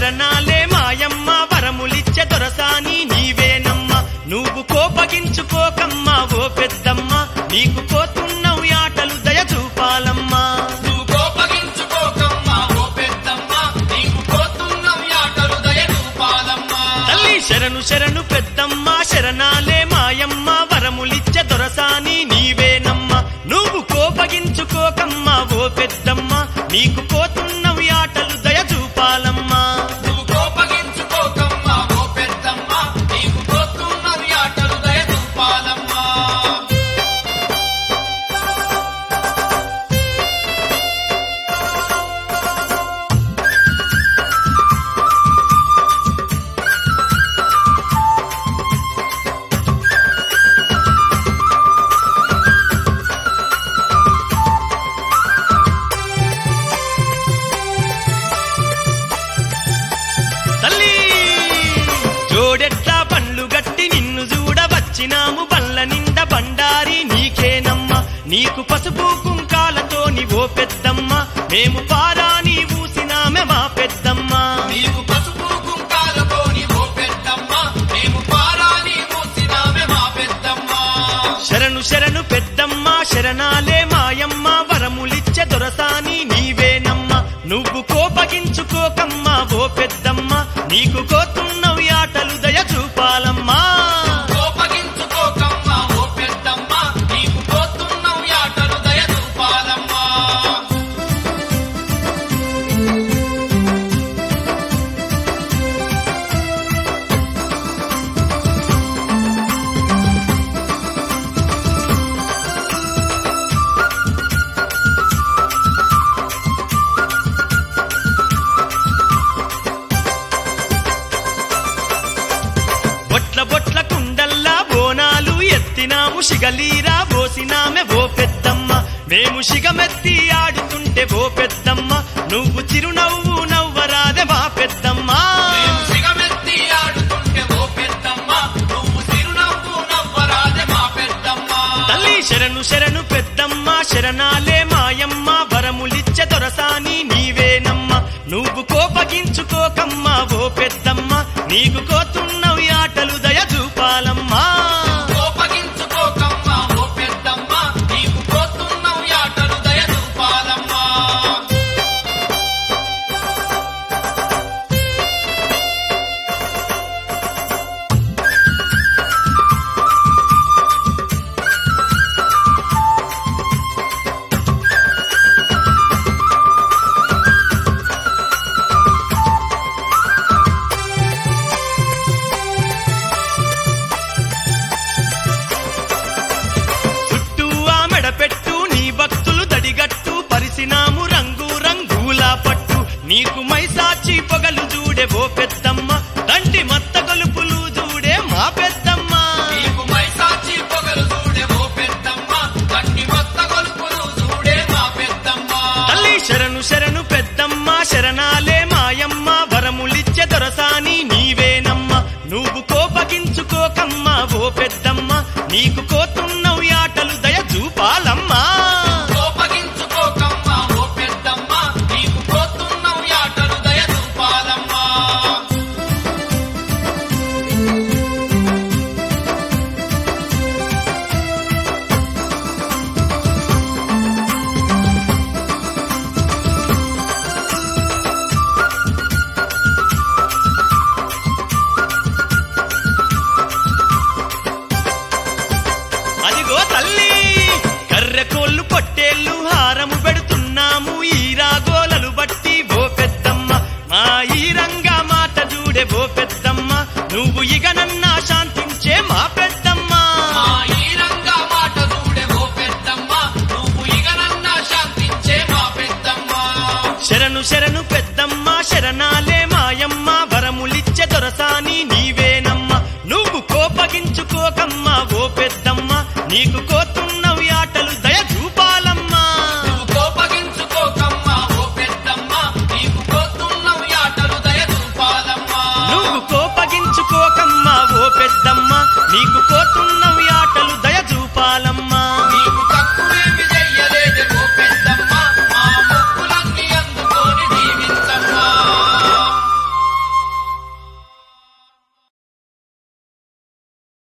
శరణాలే మాయమ్మ వరములిచ్చే దొరసాని నీవేనమ్మ నువ్వు కోపగించుకోకమ్మా ఓ పెద్దమ్మ నీకు పోతున్నావు ఆటలు దయ చూపాలమ్మా నువ్వు కోపగించుకోకమ్మా ఓ పెద్దమ్మ నీకు పోతున్నాం యాటలు దయ చూపాలమ్మా తల్లి శరణు శరణు పెద్దమ్మ శరణాలే మాయమ్మ వరములిచ్చే దొరసాని నీవేనమ్మ నువ్వు కోపగించుకోకమ్మా ఓ పెద్దమ్మ నీకు పోతున్నావు ఆటలు దయ చూపాలమ్మా నువ్వు కోపగించుకోకమ్మా ఓ పెద్దమ్మ నీకు పోతున్నాం యాటలు దయ చూపాలమ్మా తల్లి జోడెట్లా పండ్లు గట్టి నిన్ను చూడ వచ్చినాము బల్ల నిండ బండారి నీకేనమ్మ నీకు పసుపు కుంకాలతోని ఓ పెద్దమ్మ మేము పారాని ఊసినామె మా పెద్దమ్మ నీకు పసుపు కుంకాలతోని ఓ పెద్దమ్మ మేము పారాని మూసినామె మా పెద్దమ్మ శరణు శరణు పెద్దమ్మ శరణాలే మాయమ్మ వరములిచ్చే దొరసాని నీవేనమ్మ నువ్వు కోపగించుకోకమ్మా ఓ పెద్దమ్మ నీకు కోతున్నవి ఆటలు దయ చూపాలమ్మా కోపగించుకోకమ్మా ఓ పెద్దమ్మ నీకు పోతున్నాం యాటలు దయ చూపాలమ్మా బొట్ల బొట్ల కుండల్లా బోనాలు ఎత్తినాము శిగలీరా పోసినామె ఓ పెద్దమ్మ మేము శిగమెత్తి ఆడుతుంటే ఓ పెద్దమ్మ నువ్వు చిరునవ్వు నవ్వరాదే మా పెద్దమ్మ మేము సిగమెత్తి ఆడుతుంటే ఓ పెద్దమ్మ నువ్వు చిరునవ్వు నవ్వరాదే మా పెద్దమ్మ తల్లి శరణు శరణు పెద్దమ్మ శరణాలే మాయమ్మ వరములిచ్చే దొరసాని నీవేనమ్మ నువ్వు కోపగించుకోకమ్మా ఓ పెద్దమ్మ నీకు కోతున్నవి ఆటలు దయ చూపాలమ్మా కోపగించుకోకమ్మా ఓ పెద్దమ్మ నీకు పోతున్నాం యాటలు దయ చూపాలమ్మా చుట్టూ ఆ మెడపెట్టు నీ భక్తులు దడిగట్టు పరిసినాము రంగు రంగుల పట్టు నీకు మైసాచి పొగలు చూడే ఓ పెద్దమ్మ దండి మత్త గొలుపులు చూడే మా పెద్దమ్మ నీకు మైసాచి పొగలు చూడే ఓ పెద్దమ్మ గట్టి మొత్త గొలుపులు చూడే మా పెద్దమ్మ తల్లి శరణు శరణు పెద్దమ్మ శరణాలే మాయమ్మ వరములిచ్చే దొరసాని నీవేనమ్మ నువ్వు కోపగించుకోకమ్మా ఓ పెద్దమ్మ నీకు కోతున్నవి ఆటలు దయ చూపాలమ్మా కోపగించుకోకమ్మా ఓ పెద్దమ్మ నీకు పోతున్నాం యాటలు దయ చూపాలమ్మా అదిగో తల్లి కర్రె కోళ్ళు పొట్టేళ్ళు హారము పెడుతున్నాము ఈ రాగోలలు బట్టి ఓ పెద్దమ్మ మా ఈ రంగా మాట చూడే ఓ పెద్దమ్మ నువ్వు ఇక నన్నా శాంతించే మా పెద్దమ్మ మా ఈ రంగా మాట చూడే ఓ పెద్దమ్మ నువ్వు ఇక నన్న శాంతించే మా పెద్దమ్మ శరణు శరణు పెద్దమ్మ శరణాలే మాయమ్మ వరములిచ్చే దొరసాని నీవేనమ్మ నువ్వు కోపగించుకోకమ్మా ఓ పెద్దమ్మ నీకు కో